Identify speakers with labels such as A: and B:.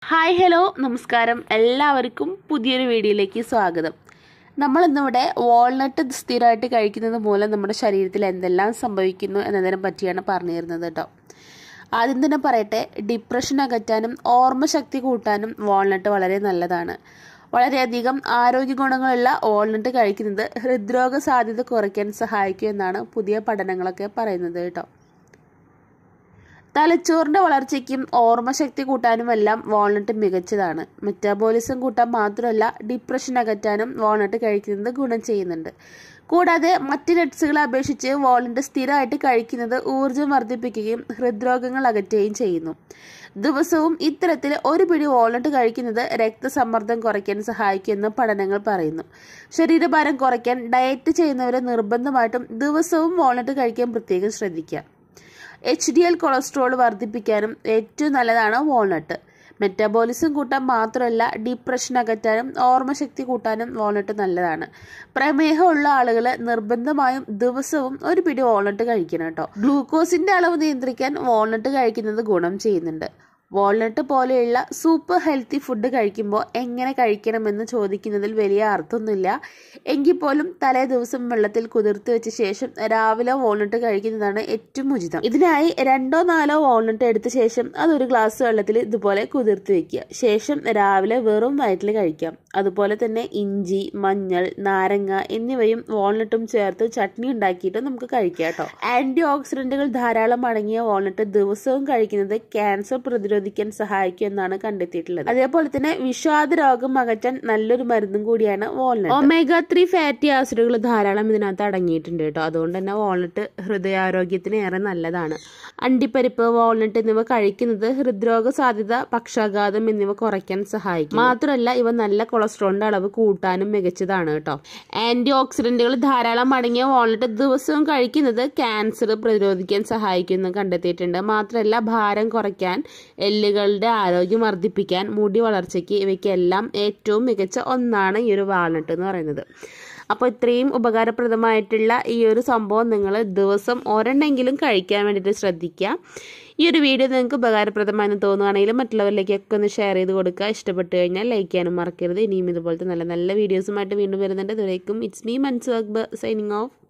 A: hi hello നമസ്കാരം എല്ലാവർക്കും പുതിയൊരു വീഡിയോയിലേക്ക് സ്വാഗതം നമ്മൾ ഇന്നിവിടെ വാൾനട്ട് സ്ഥിരമായിട്ട് കഴിക്കുന്നത് മൂലം നമ്മുടെ ശരീരത്തിൽ എന്തെല്ലാം സംഭവിക്കുന്നു എന്നതിനെ പറ്റിയാണ് പറഞ്ഞു തരുന്നത് കേട്ടോ ആദ്യം തന്നെ പറയട്ടെ ഡിപ്രഷൻ അകറ്റാനും ഓർമ്മശക്തി കൂട്ടാനും വാൾനട്ട് വളരെ നല്ലതാണ് വളരെയധികം ആരോഗ്യ ഗുണങ്ങളുള്ള വാൾനട്ട് കഴിക്കുന്നത് ഹൃദ്രോഗ സാധ്യത കുറയ്ക്കാൻ സഹായിക്കും എന്നാണ് പുതിയ പഠനങ്ങളൊക്കെ പറയുന്നത് കേട്ടോ തലച്ചോറിന്റെ വളർച്ചയ്ക്കും ഓർമ്മശക്തി കൂട്ടാനുമെല്ലാം വാൾനട്ട് മികച്ചതാണ് മെറ്റാബോളിസം കൂട്ടാൻ മാത്രമല്ല ഡിപ്രഷൻ അകറ്റാനും വാൾനട്ട് കഴിക്കുന്നത് ഗുണം ചെയ്യുന്നുണ്ട് കൂടാതെ മറ്റ് നട്ട്സുകളെ അപേക്ഷിച്ച് വാൾനട്ട് സ്ഥിരമായിട്ട് കഴിക്കുന്നത് ഊർജ്ജം വർദ്ധിപ്പിക്കുകയും ഹൃദ്രോഗങ്ങൾ അകറ്റുകയും ചെയ്യുന്നു ദിവസവും ഇത്തരത്തിൽ ഒരു പിടി വാൾനട്ട് കഴിക്കുന്നത് രക്തസമ്മർദ്ദം കുറയ്ക്കാൻ സഹായിക്കുമെന്ന് പഠനങ്ങൾ പറയുന്നു ശരീരഭാരം കുറയ്ക്കാൻ ഡയറ്റ് ചെയ്യുന്നവരെ നിർബന്ധമായിട്ടും ദിവസവും വാൾനട്ട് കഴിക്കാൻ പ്രത്യേകം ശ്രദ്ധിക്കുക എച്ച് ഡി എൽ കൊളസ്ട്രോൾ വർദ്ധിപ്പിക്കാനും ഏറ്റവും നല്ലതാണ് വാൾനട്ട് മെറ്റബോളിസം കൂട്ടാൻ മാത്രമല്ല ഡിപ്രഷൻ അകറ്റാനും ഓർമ്മശക്തി കൂട്ടാനും വാൾനട്ട് നല്ലതാണ് പ്രമേഹമുള്ള ആളുകൾ നിർബന്ധമായും ദിവസവും ഒരു പിടി വാൾനട്ട് കഴിക്കണം കേട്ടോ ഗ്ലൂക്കോസിന്റെ അളവ് നിയന്ത്രിക്കാൻ വാൾനട്ട് കഴിക്കുന്നത് ഗുണം ചെയ്യുന്നുണ്ട് വാൾനട്ട് പോലെയുള്ള സൂപ്പർ ഹെൽത്തി ഫുഡ് കഴിക്കുമ്പോൾ എങ്ങനെ കഴിക്കണമെന്ന് ചോദിക്കുന്നതിൽ വലിയ അർത്ഥമൊന്നുമില്ല എങ്കിൽ പോലും തലേ ദിവസം വെള്ളത്തിൽ കുതിർത്ത് വെച്ച ശേഷം രാവിലെ വാൾനട്ട് കഴിക്കുന്നതാണ് ഏറ്റവും ഉചിതം ഇതിനായി രണ്ടോ നാലോ വാൾനട്ട് എടുത്ത ശേഷം അതൊരു ഗ്ലാസ് വെള്ളത്തിൽ ഇതുപോലെ കുതിർത്ത് വെക്കുക ശേഷം രാവിലെ വെറും വയറ്റിൽ കഴിക്കാം അതുപോലെ തന്നെ ഇഞ്ചി മഞ്ഞൾ നാരങ്ങ എന്നിവയും വാൾനട്ടും ചേർത്ത് ചട്നി ഉണ്ടാക്കിയിട്ട് നമുക്ക് കഴിക്കാം കേട്ടോ ആന്റി ഓക്സിഡന്റുകൾ ധാരാളം അടങ്ങിയ വാൾനട്ട് ദിവസവും കഴിക്കുന്നത് ക്യാൻസർ പ്രതിരോധിക്കാൻ സഹായിക്കും എന്നാണ് കണ്ടെത്തിയിട്ടുള്ളത് അതേപോലെ തന്നെ വിഷാദ രോഗം അകറ്റാൻ നല്ലൊരു മരുന്നും കൂടിയാണ് വാൾനട്ട് ഒമേഗ ത്രീ ഫാറ്റി ആസിഡുകൾ ധാരാളം ഇതിനകത്ത് അടങ്ങിയിട്ടുണ്ട് കേട്ടോ അതുകൊണ്ട് തന്നെ വാൾനട്ട് ഹൃദയാരോഗ്യത്തിന് ഏറെ നല്ലതാണ് അണ്ടിപ്പരിപ്പ് വാൾനട്ട് എന്നിവ കഴിക്കുന്നത് ഹൃദ്രോഗ സാധ്യത പക്ഷാഘാതം എന്നിവ കുറയ്ക്കാൻ സഹായിക്കും മാത്രമല്ല ഇവ നല്ല കൊളസ്ട്രോളിന്റെ അളവ് കൂട്ടാനും മികച്ചതാണ് കേട്ടോ ആന്റി ഓക്സിഡന്റുകൾ ധാരാളം അടങ്ങിയ വാൾനട്ട് ദിവസവും കഴിക്കുന്നത് ക്യാൻസർ പ്രതിരോധിക്കാൻ സഹായിക്കുമെന്ന് കണ്ടെത്തിയിട്ടുണ്ട് മാത്രമല്ല ഭാരം കുറയ്ക്കാൻ എല്ലുകളുടെ ആരോഗ്യം വർദ്ധിപ്പിക്കാൻ മുടി വളർച്ചയ്ക്ക് ഇവയ്ക്കെല്ലാം ഏറ്റവും മികച്ച ഒന്നാണ് ഈ ഒരു വാൾനട്ട് എന്ന് പറയുന്നത് അപ്പോൾ ഇത്രയും ഉപകാരപ്രദമായിട്ടുള്ള ഈ ഒരു സംഭവം നിങ്ങൾ ദിവസം ഒരെണ്ണെങ്കിലും കഴിക്കാൻ വേണ്ടിയിട്ട് ശ്രദ്ധിക്കുക ഈ ഒരു വീഡിയോ നിങ്ങൾക്ക് ഉപകാരപ്രദമായെന്ന് തോന്നുകയാണെങ്കിൽ മറ്റുള്ളവരിലേക്കൊക്കെ ഒന്ന് ഷെയർ ചെയ്ത് കൊടുക്കുക ഇഷ്ടപ്പെട്ട് കഴിഞ്ഞാൽ ലൈക്ക് ചെയ്യാനും മറക്കരുത് ഇനിയും ഇതുപോലത്തെ നല്ല നല്ല വീഡിയോസുമായിട്ട് വീണ്ടും വരുന്നുണ്ട് ഇതുവരേക്കും ഇറ്റ്സ് മീ മൻസ് സൈനിങ് ഓഫ്